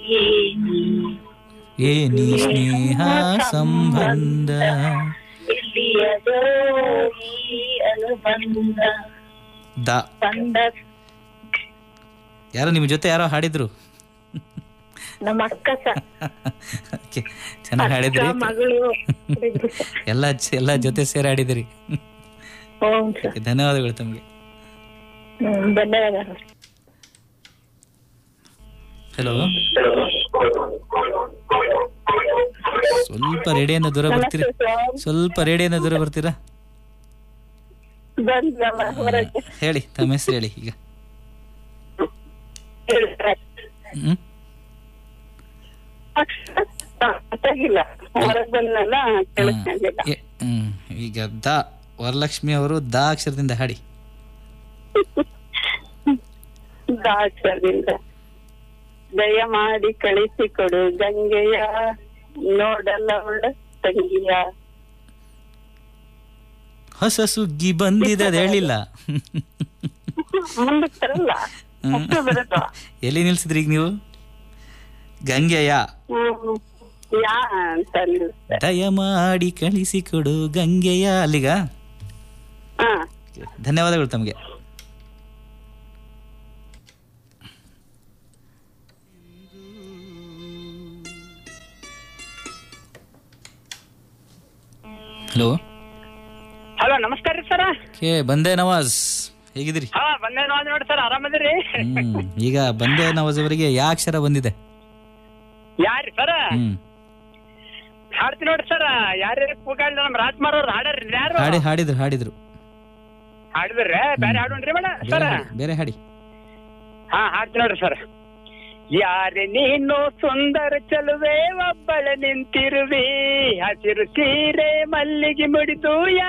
ಏನಿ ಏನಿ ಸ್ನೇಹ ಸಂಬಂಧ ಎಲ್ಲಿಯದೋ ಈ ಅನುಬಂಧ ದ ಬಂದ ಯಾರೋ ನಿಮ್ಮ ಜೊತೆ ಯಾರೋ ಹಾಡಿದ್ರು ನಮ್ಮ ಅಕ್ಕ ಸ ಓಕೆ ಚೆನ್ನಾಗಿ ಹಾಡಿದ್ರಿ ಅಕ್ಕ, ಮಗಳು ಎಲ್ಲ ಎಲ್ಲ ಜೊತೆ ಸೇರಿ ಹಾಡಿದಿರಿ ಹ್ಞೂ ಸರ್ ಧನ್ಯವಾದಗಳು ತಮಗೆ ಹ್ಮ್ ಧನ್ಯವಾದ ಹಲೋ ಸ್ವಲ್ಪ ರೇಡಿಯೋನ ದೂರ ಬರ್ತೀರಾ ಸ್ವಲ್ಪ ರೇಡಿಯೋನ ದೂರ ಬರ್ತೀರಾ ಬಂದ್ರಲ್ಲ ಹೊರಗೆ ಹೇಳಿ ತಮ್ಮ ಹೆಸರು ಹೇಳಿ ಈಗ ಹ್ಮ್ ಗೊತ್ತಾಗಿಲ್ಲ ಹೊರಗೆ ಬಂದ್ನಲ್ಲ ಕೇಳಿಸ್ಕೊಂಡಿಲ್ಲ ಎ- ಹ್ಮ್. ಈಗ ದ ವರಲಕ್ಷ್ಮಿ ಅವರು ದ ಅಕ್ಷರದಿಂದ ಹಾಡಿ ದಾಕ್ಷರದಿಂದ ದಯಮಾಡಿ ಕಳಿಸಿಕೊಡು ಗಂಗೆಯ ನೋಡಲವಳ ತಂಗಿಯ ಹೊಸ ಸುಗ್ಗಿ ಬಂದಿದೆ ಅದು ಹೇಳಿಲ್ಲ ಮುಂದಕ್ಕೆ ತರಲ್ಲ ಹ್ಮ್. ಅಷ್ಟೇ ಬರೋದು ಎಲ್ಲಿ ನಿಲ್ಸಿದ್ರಿ ಈಗ ನೀವು ಗಂಗೆಯ ಹ್ಮ್. ಯಾ ಅಂತ ನಿಲ್ಸ್ತಾರೆ. ದಯಮಾಡಿ ಕಳಿಸಿಕೊಡು ಗಂಗೆಯ ಅಲ್ಲಿಗ ಹಾ ಧನ್ಯವಾದಗಳು ತಮಗೆ ಹಲೋ ಹಲೋ ನಮಸ್ಕಾರ ರೀ ಸರ ಕೆ ಬಂದೆ ನವಾಜ್ ಹೇಗಿದ್ದೀರಿ ಹಾ ಬಂದೆ ನೋಡಿ ನೋಡಿ ಸರ್ ಆರಾಮದಿರಿ ಹ್ಮ್ ಈಗ ಬಂದೆ ನವಾಜ್ ಅವರಿಗೆ ಯಾ ಅಕ್ಷರ ಬಂದಿದೆ ಯಾರಿ ಸರ ಹ್ಮ್ ಹಾಡ್ತಿ ನೋಡ್ರಿ ಸರ್ ಯಾರ್ಯಾರ ಕೂಗಾಡಿ ನಮ್ ರಾಜ್ಕುಮಾರ್ ಅವ್ರು ಹಾಡ್ರಿ ಯಾರು ಹಾಡಿ ಹಾಡಿದ್ರು ಹಾಡಿದ್ರು ಹಾಡಿದ್ರಿ ಬೇರೆ ಹಾಡೋಣ್ರಿ ಮೇಡ ಬೇರೆ ಸರ ಹಾಡಿ ಬೇರೆ ಹಾಡಿ ಹಾ ಹಾಡ್ತಿ ನೋಡ್ರಿ ಸರ್ ಯಾರೆ ನೀನು ಸುಂದರ ಚಲುವೆ ಒಬ್ಬಳ ನಿಂತಿರುವಿ ಹಸಿರು ಸೀರೆ ಮಲ್ಲಿಗೆ ಮುಡಿದು